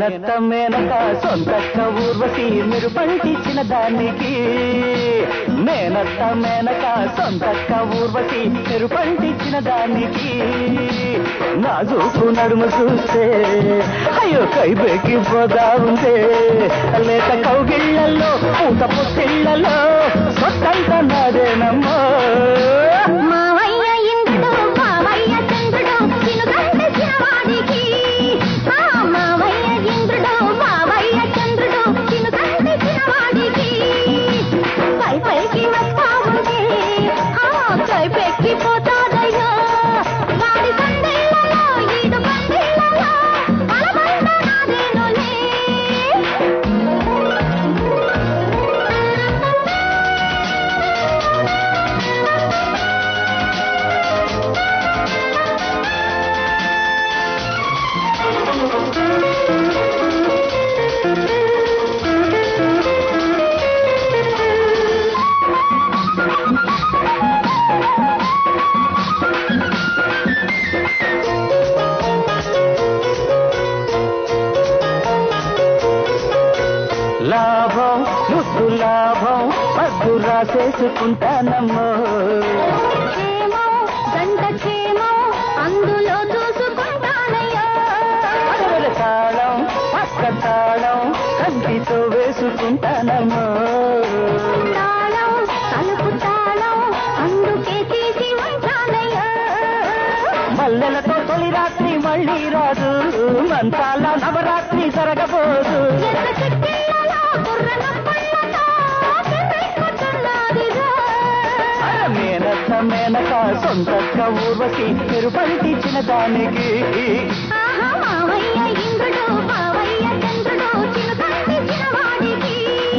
మేనత్త మేనక సొంతక్క ఊర్వశి మీరు పంటించిన దానికి మేనత్త మేనక సొంతక్క ఊర్వశి మీరు పంటించిన దానికి నాజూకు నడుము చూస్తే అయ్యో కైబేకి పోదా ఉందే లేత కౌగిళ్లలో పూత పొత్తిళ్లలో సొత్తంత నాదేనమ్మో మావయ్య ఇంద్రుడు మావయ్య చంద్రుడు చినుకంటే చినవాడికి ఆ మావయ్య ఇంద్రుడు మావయ్య చంద్రుడు చినుకంటే చినవాడికి పై పైకి వస్తా ఉంటే ఆ కై పెక్కి పోతాదయ్యో వాడి సందేళ్లలో ఈడు పందేళ్లలో అలబంద నాదేనులే లాభం ముద్దు లాభం పద్దు రాసేసుకుంటానమ్మో క్షేమో గంట క్షేమో అందులో చూసుకుంటానయ్యో అడవుల తాళం పక్క తాళం కంటితో వేసుకుంటానమ్మో తాళం తలుపు తాళం అందుకే తీసి ఉంటానయ్యో మల్లెలతో తొలి రాత్రి మళ్ళీ రాదు మంతాల నవరాత్రి జరగబోదు ఎర్ర చెక్కిళ్ళలో బుర్ర నొప్పుళ్ళతో తిరిగిపోతున్నదిగా. అర మేనత్త మేనక సొంతక్క ఊర్వశి మీరు పంటించిన దానికి ఆహా మావయ్య ఇంద్రుడు మావయ్య చంద్రుడు చినుకంటి చినవాడికి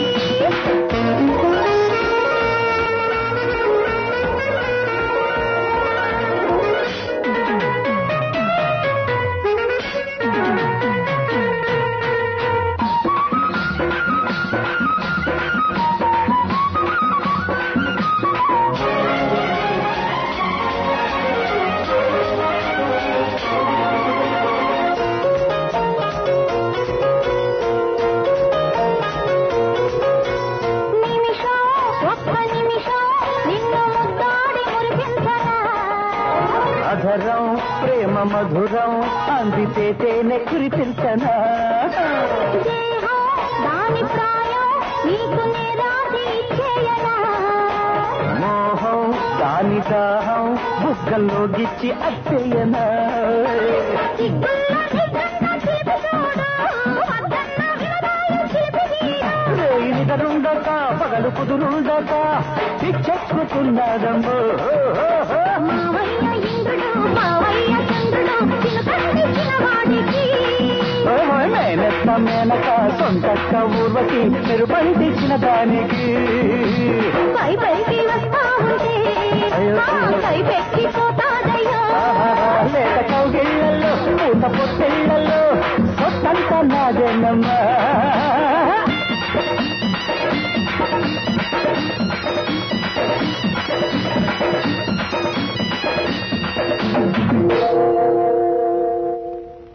నిమిషం ఒక్క నిమిషం నిన్ను ముద్దాడి మురిపించనా అధరం ప్రేమ మధురం అందితే తేనె కురిపించనా దేహం దాని ప్రాయం నీకు నే రాసి ఇచ్చేయనా మోహం దాని దాహం బుగ్గల్లో గిచ్చి అత్తయ్యనా సిగ్గుల్లో నిజంగా చిలిపి చూడు వద్దన్న వినదాలు చిలిపి తీరు రేయి నిదరుండక పగలు కుదురుండక పిచ్చెక్కుతున్నాడమ్మో మావయ్య ఇంద్రుడు మావయ్య చంద్రుడు చినుకంటి చినవాడికి మేనత్త మేనక సొంతక్క ఊర్వశి మీరు పండించిన దానికి పై పైకి వస్తా ఉంటే ఆ పై పెక్కి పోతాదయ్యో ఆహాహా, లేత కౌగిళ్లలో పూత పొత్తిళ్లలో సొత్తంత నాదేనమ్మా